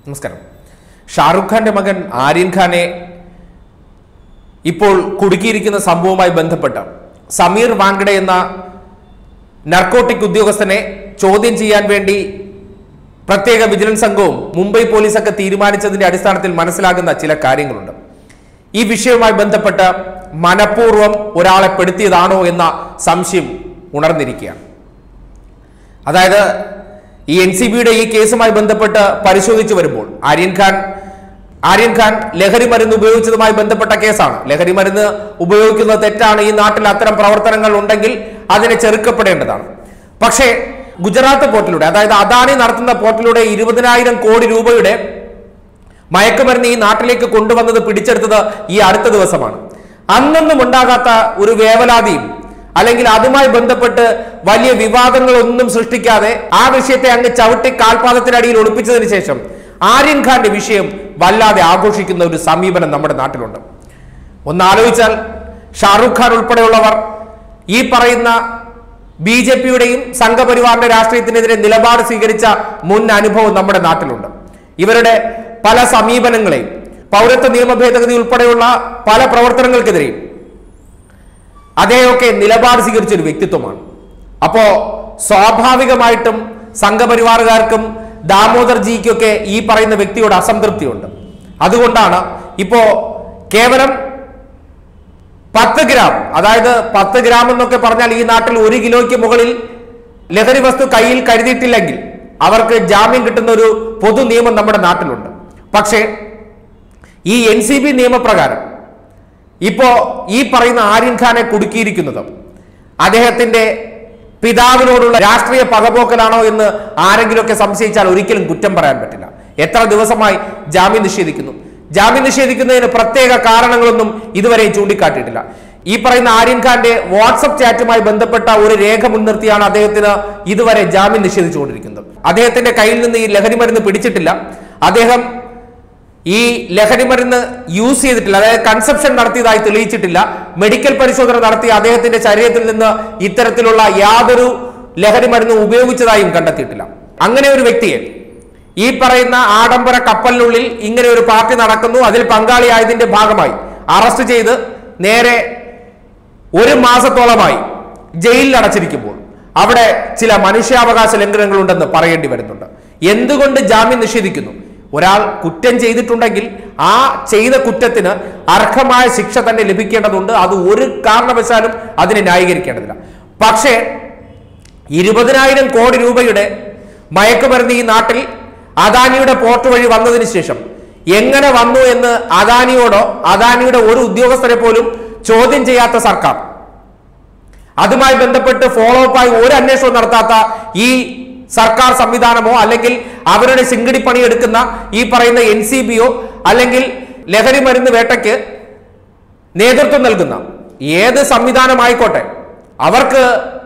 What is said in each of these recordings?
നമസ്കാരം ഷാറുഖ് ഖാന്റെ മകൻ ആര്യൻ ഖാനെ ഇപ്പോൾ കുടുക്കിയിരിക്കുന്ന സംഭവവുമായി ബന്ധപ്പെട്ട് സമീർ വാങ്കഡെ എന്ന നർക്കോട്ടിക് ഉദ്യോഗസ്ഥനെ ചോദ്യം ചെയ്യാൻ വേണ്ടി പ്രത്യേക വിജിലൻസ് സംഘവും മുംബൈ പോലീസൊക്കെ തീരുമാനിച്ചതിന്റെ അടിസ്ഥാനത്തിൽ മനസ്സിലാകുന്ന ചില കാര്യങ്ങളുണ്ട് ഈ വിഷയവുമായി ബന്ധപ്പെട്ട് മനഃപൂർവ്വം ഒരാളെ പെടുത്തിയതാണോ എന്ന സംശയം ഉണർന്നിരിക്കുകയാണ് അതായത് ഈ എൻ സി ബിയുടെ ഈ കേസുമായി ബന്ധപ്പെട്ട് പരിശോധിച്ചു വരുമ്പോൾ ആര്യൻ ഖാൻ ആര്യൻ ഖാൻ ലഹരി മരുന്ന് ഉപയോഗിച്ചതുമായി ബന്ധപ്പെട്ട കേസാണ് ലഹരി മരുന്ന് ഉപയോഗിക്കുന്നത് തെറ്റാണ് ഈ നാട്ടിൽ അത്തരം പ്രവർത്തനങ്ങൾ ഉണ്ടെങ്കിൽ അതിനെ ചെറുക്കപ്പെടേണ്ടതാണ് പക്ഷേ ഗുജറാത്ത് പോർട്ടിലൂടെ അതായത് അദാനി നടത്തുന്ന പോർട്ടിലൂടെ ഇരുപതിനായിരം കോടി രൂപയുടെ മയക്കുമരുന്ന് ഈ നാട്ടിലേക്ക് കൊണ്ടുവന്നത് പിടിച്ചെടുത്തത് ഈ അടുത്ത ദിവസമാണ് അന്നൊന്നും ഉണ്ടാകാത്ത ഒരു വേവലാതിയും അല്ലെങ്കിൽ അതുമായി ബന്ധപ്പെട്ട് വലിയ വിവാദങ്ങളൊന്നും സൃഷ്ടിക്കാതെ ആ വിഷയത്തെ അങ്ങ് ചവിട്ടി കാൽപാദത്തിനടിയിൽ ഒളിപ്പിച്ചതിന് ശേഷം ആര്യൻ ഖാന്റെ വിഷയം വല്ലാതെ ആഘോഷിക്കുന്ന ഒരു സമീപനം നമ്മുടെ നാട്ടിലുണ്ട് ഒന്ന് ആലോചിച്ചാൽ ഷാറൂഖ് ഖാൻ ഉൾപ്പെടെയുള്ളവർ ഈ പറയുന്ന ബി ജെ പിയുടെയും സംഘപരിവാറിന്റെ രാഷ്ട്രീയത്തിനെതിരെ നിലപാട് സ്വീകരിച്ച മുൻ അനുഭവം നമ്മുടെ നാട്ടിലുണ്ട് ഇവരുടെ പല സമീപനങ്ങളെയും പൗരത്വ നിയമ ഭേദഗതി ഉൾപ്പെടെയുള്ള പല പ്രവർത്തനങ്ങൾക്കെതിരെയും അദ്ദേഹമൊക്കെ നിലപാട് സ്വീകരിച്ച ഒരു വ്യക്തിത്വമാണ് അപ്പോ സ്വാഭാവികമായിട്ടും സംഘപരിവാറുകാർക്കും ദാമോദർ ജിക്കൊക്കെ ഈ പറയുന്ന വ്യക്തിയോട് അസംതൃപ്തിയുണ്ട് അതുകൊണ്ടാണ് ഇപ്പോ കേവലം പത്ത് ഗ്രാം അതായത് പത്ത് ഗ്രാം എന്നൊക്കെ പറഞ്ഞാൽ ഈ നാട്ടിൽ ഒരു കിലോയ്ക്ക് മുകളിൽ ലഹരി വസ്തു കയ്യിൽ കരുതിയിട്ടില്ലെങ്കിൽ അവർക്ക് ജാമ്യം കിട്ടുന്ന ഒരു പൊതു നിയമം നമ്മുടെ നാട്ടിലുണ്ട് പക്ഷേ ഈ എൻ സി ബി നിയമപ്രകാരം ഇപ്പോ ഈ പറയുന്ന ആര്യൻ ഖാനെ കുടുക്കിയിരിക്കുന്നത് അദ്ദേഹത്തിന്റെ പിതാവിനോടുള്ള രാഷ്ട്രീയ പകപോക്കലാണോ എന്ന് ആരെങ്കിലുമൊക്കെ സംശയിച്ചാൽ ഒരിക്കലും കുറ്റം പറയാൻ പറ്റില്ല എത്ര ദിവസമായി ജാമ്യം നിഷേധിക്കുന്നു ജാമ്യം നിഷേധിക്കുന്നതിന് പ്രത്യേക കാരണങ്ങളൊന്നും ഇതുവരെ ചൂണ്ടിക്കാട്ടിയിട്ടില്ല ഈ പറയുന്ന ആര്യൻ ഖാന്റെ വാട്സപ്പ് ചാറ്റുമായി ബന്ധപ്പെട്ട ഒരു രേഖ മുൻനിർത്തിയാണ് അദ്ദേഹത്തിന് ഇതുവരെ ജാമ്യം നിഷേധിച്ചുകൊണ്ടിരിക്കുന്നത് അദ്ദേഹത്തിന്റെ കയ്യിൽ നിന്ന് ഈ ലഹരി മരുന്ന് പിടിച്ചിട്ടില്ല അദ്ദേഹം ഈ ലഹരി മരുന്ന് യൂസ് ചെയ്തിട്ടില്ല അതായത് കൺസെപ്ഷൻ നടത്തിയതായി തെളിയിച്ചിട്ടില്ല മെഡിക്കൽ പരിശോധന നടത്തി അദ്ദേഹത്തിന്റെ ശരീരത്തിൽ നിന്ന് ഇത്തരത്തിലുള്ള യാതൊരു ലഹരി മരുന്ന് ഉപയോഗിച്ചതായും കണ്ടെത്തിയിട്ടില്ല അങ്ങനെ ഒരു വ്യക്തിയെ ഈ പറയുന്ന ആഡംബര കപ്പലിനുള്ളിൽ ഇങ്ങനെ ഒരു പാർട്ടി നടക്കുന്നു അതിൽ പങ്കാളിയായതിന്റെ ഭാഗമായി അറസ്റ്റ് ചെയ്ത് നേരെ ഒരു മാസത്തോളമായി ജയിലിൽ അടച്ചിരിക്കുമ്പോൾ അവിടെ ചില മനുഷ്യാവകാശ ലംഘനങ്ങൾ ഉണ്ടെന്ന് പറയേണ്ടി വരുന്നുണ്ട് എന്തുകൊണ്ട് ജാമ്യം നിഷേധിക്കുന്നു ഒരാൾ കുറ്റം ചെയ്തിട്ടുണ്ടെങ്കിൽ ആ ചെയ്ത കുറ്റത്തിന് അർഹമായ ശിക്ഷ തന്നെ ലഭിക്കേണ്ടതുണ്ട് അത് ഒരു കാരണവശാലും അതിനെ ന്യായീകരിക്കേണ്ടതില്ല പക്ഷേ ഇരുപതിനായിരം കോടി രൂപയുടെ മയക്കുമരുന്ന് ഈ നാട്ടിൽ അദാനിയുടെ പോർട്ട് വഴി വന്നതിന് ശേഷം എങ്ങനെ വന്നു എന്ന് അദാനിയോടോ അദാനിയുടെ ഒരു ഉദ്യോഗസ്ഥരെ പോലും ചോദ്യം ചെയ്യാത്ത സർക്കാർ അതുമായി ബന്ധപ്പെട്ട് ഫോളോ അപ്പ് ആയി ഒരു അന്വേഷണവും നടത്താത്ത ഈ സർക്കാർ സംവിധാനമോ അല്ലെങ്കിൽ അവരുടെ ശിങ്കടി പണി എടുക്കുന്ന ഈ പറയുന്ന എൻ സി ബിയോ അല്ലെങ്കിൽ ലഹരി മരുന്ന് വേട്ടയ്ക്ക് നേതൃത്വം നൽകുന്ന ഏത് സംവിധാനമായിക്കോട്ടെ അവർക്ക്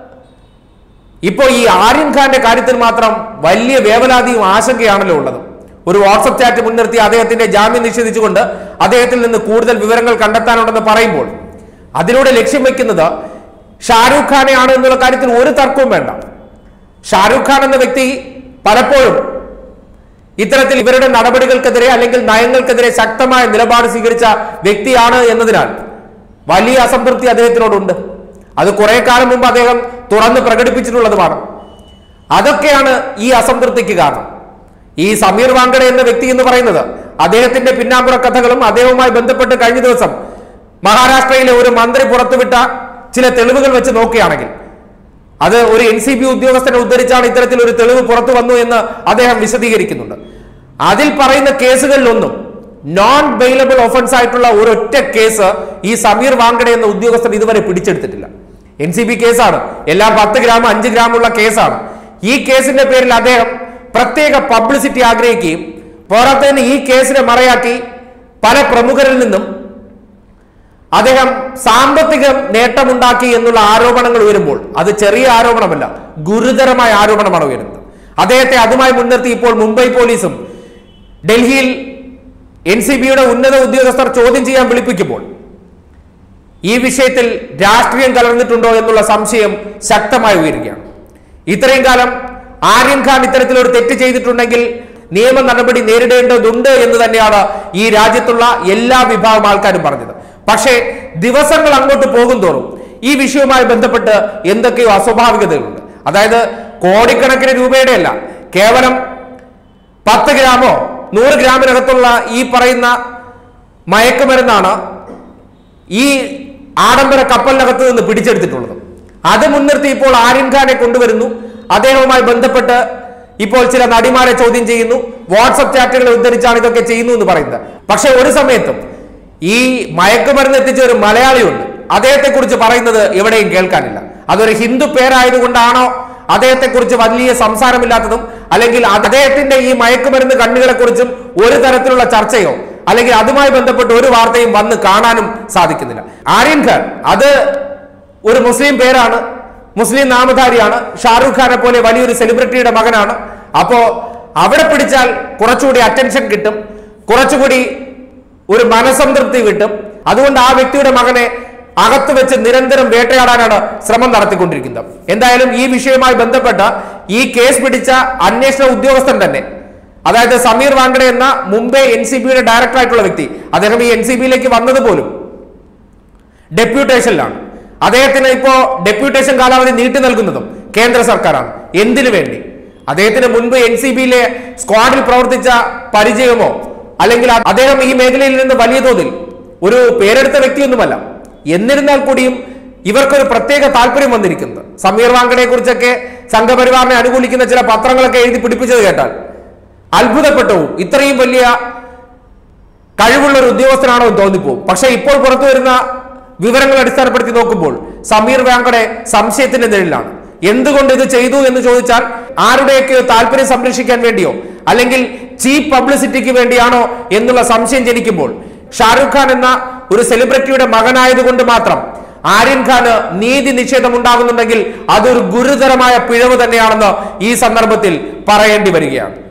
ഇപ്പോൾ ഈ ആര്യൻ ഖാന്റെ കാര്യത്തിൽ മാത്രം വലിയ വേവലാതിയും ആശങ്കയാണല്ലോ ഉള്ളത് ഒരു വാട്സപ്പ് ചാറ്റ് മുൻനിർത്തി അദ്ദേഹത്തിന്റെ ജാമ്യം നിഷേധിച്ചുകൊണ്ട് അദ്ദേഹത്തിൽ നിന്ന് കൂടുതൽ വിവരങ്ങൾ കണ്ടെത്താനുണ്ടെന്ന് പറയുമ്പോൾ അതിലൂടെ ലക്ഷ്യം വെക്കുന്നത് ഷാരൂഖ് ഖാനെയാണ് എന്നുള്ള കാര്യത്തിൽ ഒരു തർക്കവും വേണ്ട ഷാരൂഖ് ഖാൻ എന്ന വ്യക്തി പലപ്പോഴും ഇത്തരത്തിൽ ഇവരുടെ നടപടികൾക്കെതിരെ അല്ലെങ്കിൽ നയങ്ങൾക്കെതിരെ ശക്തമായ നിലപാട് സ്വീകരിച്ച വ്യക്തിയാണ് എന്നതിനാൽ വലിയ അസംതൃപ്തി അദ്ദേഹത്തിനോടുണ്ട് അത് കുറെ കാലം മുമ്പ് അദ്ദേഹം തുറന്ന് പ്രകടിപ്പിച്ചിട്ടുള്ളതുമാണ് അതൊക്കെയാണ് ഈ അസംതൃപ്തിക്ക് കാരണം ഈ സമീർ വാങ്കഡെ എന്ന വ്യക്തി എന്ന് പറയുന്നത് അദ്ദേഹത്തിന്റെ പിന്നാമ്പുറ കഥകളും അദ്ദേഹവുമായി ബന്ധപ്പെട്ട് കഴിഞ്ഞ ദിവസം മഹാരാഷ്ട്രയിലെ ഒരു മന്ത്രി പുറത്തുവിട്ട ചില തെളിവുകൾ വെച്ച് നോക്കുകയാണെങ്കിൽ അത് ഒരു എൻ സി ബി ഉദ്യോഗസ്ഥനെ ഉദ്ധരിച്ചാണ് ഇത്തരത്തിൽ ഒരു തെളിവ് പുറത്തു വന്നു എന്ന് അദ്ദേഹം വിശദീകരിക്കുന്നുണ്ട് അതിൽ പറയുന്ന കേസുകളിലൊന്നും നോൺ ബെയിലബിൾ ഒഫൻസ് ആയിട്ടുള്ള ഒരൊറ്റ കേസ് ഈ സമീർ വാങ്കഡെ എന്ന ഉദ്യോഗസ്ഥൻ ഇതുവരെ പിടിച്ചെടുത്തിട്ടില്ല എൻ സി ബി കേസാണ് എല്ലാം പത്ത് ഗ്രാം അഞ്ച് ഗ്രാമുള്ള കേസാണ് ഈ കേസിന്റെ പേരിൽ അദ്ദേഹം പ്രത്യേക പബ്ലിസിറ്റി ആഗ്രഹിക്കുകയും പോരാത്തതിന് ഈ കേസിനെ മറയാക്കി പല പ്രമുഖരിൽ നിന്നും അദ്ദേഹം സാമ്പത്തിക നേട്ടമുണ്ടാക്കി എന്നുള്ള ആരോപണങ്ങൾ ഉയരുമ്പോൾ അത് ചെറിയ ആരോപണമല്ല ഗുരുതരമായ ആരോപണമാണ് ഉയരുന്നത് അദ്ദേഹത്തെ അതുമായി മുൻനിർത്തി ഇപ്പോൾ മുംബൈ പോലീസും ഡൽഹിയിൽ എൻ സി ബിയുടെ ഉന്നത ഉദ്യോഗസ്ഥർ ചോദ്യം ചെയ്യാൻ വിളിപ്പിക്കുമ്പോൾ ഈ വിഷയത്തിൽ രാഷ്ട്രീയം കലർന്നിട്ടുണ്ടോ എന്നുള്ള സംശയം ശക്തമായി ഉയരുകയാണ് ഇത്രയും കാലം ആര്യൻ ഖാൻ ഇത്തരത്തിലൊരു തെറ്റ് ചെയ്തിട്ടുണ്ടെങ്കിൽ നിയമ നടപടി നേരിടേണ്ടതുണ്ട് എന്ന് തന്നെയാണ് ഈ രാജ്യത്തുള്ള എല്ലാ വിഭാഗം ആൾക്കാരും പറഞ്ഞത് പക്ഷേ ദിവസങ്ങൾ അങ്ങോട്ട് പോകും തോറും ഈ വിഷയവുമായി ബന്ധപ്പെട്ട് എന്തൊക്കെയോ അസ്വാഭാവികതകളുണ്ട് അതായത് കോടിക്കണക്കിന് രൂപയുടെ അല്ല കേവലം പത്ത് ഗ്രാമോ നൂറ് ഗ്രാമിനകത്തുള്ള ഈ പറയുന്ന മയക്കുമരുന്നാണ് ഈ ആഡംബര കപ്പലിനകത്ത് നിന്ന് പിടിച്ചെടുത്തിട്ടുള്ളത് അത് മുൻനിർത്തി ഇപ്പോൾ ആര്യൻ ഖാനെ കൊണ്ടുവരുന്നു അദ്ദേഹവുമായി ബന്ധപ്പെട്ട് ഇപ്പോൾ ചില നടിമാരെ ചോദ്യം ചെയ്യുന്നു വാട്സപ്പ് ചാറ്റുകളെ ഉദ്ധരിച്ചാണ് ഇതൊക്കെ ചെയ്യുന്നു എന്ന് പറയുന്നത് പക്ഷെ ഒരു സമയത്തും ഈ മയക്കുമരുന്ന് എത്തിച്ച ഒരു മലയാളിയുണ്ട് അദ്ദേഹത്തെ കുറിച്ച് പറയുന്നത് എവിടെയും കേൾക്കാനില്ല അതൊരു ഹിന്ദു പേരായതുകൊണ്ടാണോ അദ്ദേഹത്തെ കുറിച്ച് വലിയ സംസാരമില്ലാത്തതും അല്ലെങ്കിൽ അദ്ദേഹത്തിന്റെ ഈ മയക്കുമരുന്ന് കണ്ണുകളെ കുറിച്ചും ഒരു തരത്തിലുള്ള ചർച്ചയോ അല്ലെങ്കിൽ അതുമായി ബന്ധപ്പെട്ട് ഒരു വാർത്തയും വന്ന് കാണാനും സാധിക്കുന്നില്ല ആര്യൻ ഖാൻ അത് ഒരു മുസ്ലിം പേരാണ് മുസ്ലിം നാമധാരിയാണ് ഷാറൂഖ് ഖാനെ പോലെ വലിയൊരു സെലിബ്രിറ്റിയുടെ മകനാണ് അപ്പോ അവിടെ പിടിച്ചാൽ കുറച്ചുകൂടി അറ്റൻഷൻ കിട്ടും കുറച്ചുകൂടി ഒരു മനസംതൃപ്തി കിട്ടും അതുകൊണ്ട് ആ വ്യക്തിയുടെ മകനെ അകത്ത് വെച്ച് നിരന്തരം വേട്ടയാടാനാണ് ശ്രമം നടത്തിക്കൊണ്ടിരിക്കുന്നത് എന്തായാലും ഈ വിഷയവുമായി ബന്ധപ്പെട്ട ഈ കേസ് പിടിച്ച അന്വേഷണ ഉദ്യോഗസ്ഥൻ തന്നെ അതായത് സമീർ വാങ്കഡെ എന്ന മുംബൈ എൻ സി ബിയുടെ ഡയറക്ടർ ആയിട്ടുള്ള വ്യക്തി അദ്ദേഹം ഈ എൻ സി ബിയിലേക്ക് വന്നത് പോലും ഡെപ്യൂട്ടേഷനിലാണ് അദ്ദേഹത്തിന് ഇപ്പോ ഡെപ്യൂട്ടേഷൻ കാലാവധി നീട്ടി നൽകുന്നതും കേന്ദ്ര സർക്കാരാണ് എന്തിനു വേണ്ടി അദ്ദേഹത്തിന് മുൻപ് എൻ സി ബിയിലെ സ്ക്വാഡിൽ പ്രവർത്തിച്ച പരിചയമോ അല്ലെങ്കിൽ അ- അദ്ദേഹം ഈ മേഖലയിൽ നിന്ന് വലിയ തോതിൽ ഒരു പേരെടുത്ത വ്യക്തിയൊന്നുമല്ല എന്നിരുന്നാൽ കൂടിയും ഇവർക്കൊരു പ്രത്യേക താല്പര്യം വന്നിരിക്കുന്നത് സമീർ വാങ്കഡയെ കുറിച്ചൊക്കെ സംഘപരിവാറിനെ അനുകൂലിക്കുന്ന ചില പത്രങ്ങളൊക്കെ എഴുതി പിടിപ്പിച്ചത് കേട്ടാൽ അത്ഭുതപ്പെട്ടു പോകും. ഇത്രയും വലിയ കഴിവുള്ള ഒരു ഉദ്യോഗസ്ഥനാണോ എന്ന് തോന്നിപ്പോവും പക്ഷെ ഇപ്പോൾ പുറത്തു വരുന്ന വിവരങ്ങൾ അടിസ്ഥാനപ്പെടുത്തി നോക്കുമ്പോൾ സമീർ വാങ്കടെ സംശയത്തിന്റെ നിഴലിലാണ് എന്തുകൊണ്ട് ഇത് ചെയ്തു എന്ന് ചോദിച്ചാൽ ആരുടെയൊക്കെ താല്പര്യം സംരക്ഷിക്കാൻ വേണ്ടിയോ അല്ലെങ്കിൽ ചീപ്പ് പബ്ലിസിറ്റിക്ക് വേണ്ടിയാണോ എന്നുള്ള സംശയം ജനിക്കുമ്പോൾ ഷാരൂഖ് ഖാൻ എന്ന ഒരു സെലിബ്രിറ്റിയുടെ മകനായതുകൊണ്ട് മാത്രം ആര്യൻ ഖാന് നീതി നിഷേധം ഉണ്ടാകുന്നുണ്ടെങ്കിൽ അതൊരു ഗുരുതരമായ പിഴവ് തന്നെയാണെന്ന് ഈ സന്ദർഭത്തിൽ പറയേണ്ടി വരികയാണ്